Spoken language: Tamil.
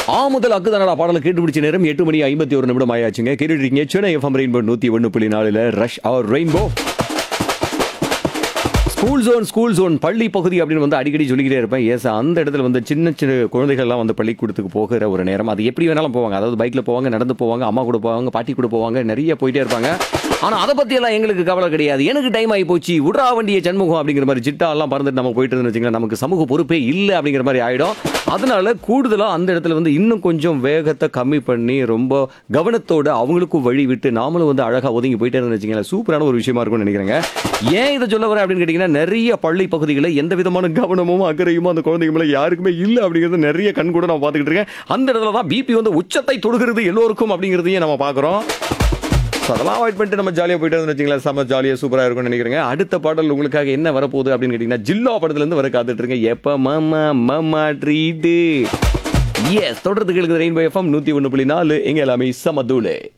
ஆ முதல் அக்கு தானடா பாடலை கேட்டு பிடிச்ச நேரம் எட்டு மணி ஐம்பத்தி ஒரு நிமிடம் ஆயாச்சுங்க கேட்டுட்டு இருக்கீங்க சென்னை எஃப்எம் ரெயின்போ நூத்தி ஒன்று புள்ளி நாலுல rush hour rainbow school zone school zone பள்ளி பகுதி அப்படின்னு வந்து அடிக்கடி சொல்லிக்கிட்டே இருப்பேன் எஸ் அந்த இடத்துல வந்து சின்ன சின்ன குழந்தைகள்லாம் வந்து பள்ளிக்கூடத்துக்கு போகிற ஒரு நேரம் அது எப்படி வேணாலும் போவாங்க அதாவது பைக்கில் போவாங்க நடந்து போவாங்க அம்மா கூட போவாங்க பாட்டி கூட போவாங்க நிறைய போயிட்டே இருப்பாங்க ஆனால் அதை பற்றியெல்லாம் எங்களுக்கு கவலை கிடையாது எனக்கு டைம் ஆகி போச்சு விட்றா வண்டிய ஜன்முகம் அப்படிங்கிற மாதிரி சிட்டா எல்லாம் பறந்துட்டு நம்ம போயிட்டு இருந்தோம்னு வச்சுங்களேன் நமக்கு சமூக பொறுப்பே இல்லை அப்படிங்கிற மாதிரி ஆயிடும் அதனால கூடுதலாக அந்த இடத்துல வந்து இன்னும் கொஞ்சம் வேகத்தை கம்மி பண்ணி ரொம்ப கவனத்தோட அவங்களுக்கும் வழி விட்டு நாமளும் வந்து அழகாக ஒதுங்கி போயிட்டே இருந்தோம்னு வச்சுங்களேன் சூப்பரான ஒரு விஷயமா இருக்கும்னு நினைக்கிறேங்க ஏன் இதை சொல்ல வரேன் அப்படின்னு கேட்டிங்கன்னா நிறைய பள்ளி பகுதிகளில் எந்த விதமான கவனமும் அக்கறையும் அந்த குழந்தைங்க மேலே யாருக்குமே இல்லை அப்படிங்கிறது நிறைய கண் கூட நான் பார்த்துக்கிட்டு இருக்கேன் அந்த இடத்துல தான் பிபி வந்து உச்சத்தை தொடுகிறது எல்லோருக்கும் அப்படிங்கிறதையும் நம்ம பார்க்குறோம் ஸோ அதெல்லாம் அவாய்ட் பண்ணிட்டு நம்ம ஜாலியாக போயிட்டு வந்து வச்சுங்களேன் செம்ம ஜாலியாக சூப்பராக இருக்கும்னு நினைக்கிறேங்க அடுத்த பாடல் உங்களுக்காக என்ன வரப்போகுது அப்படின்னு கேட்டிங்கன்னா ஜில்லா படத்துலேருந்து வர காத்துட்டு இருக்கேன் எப்போ மாமா மாமா ட்ரீட்டு எஸ் தொடர்ந்து கேளுங்க ரெயின்போ எஃப்எம் நூற்றி ஒன்று புள்ளி நாலு எங்க எல்லாமே சமதூளே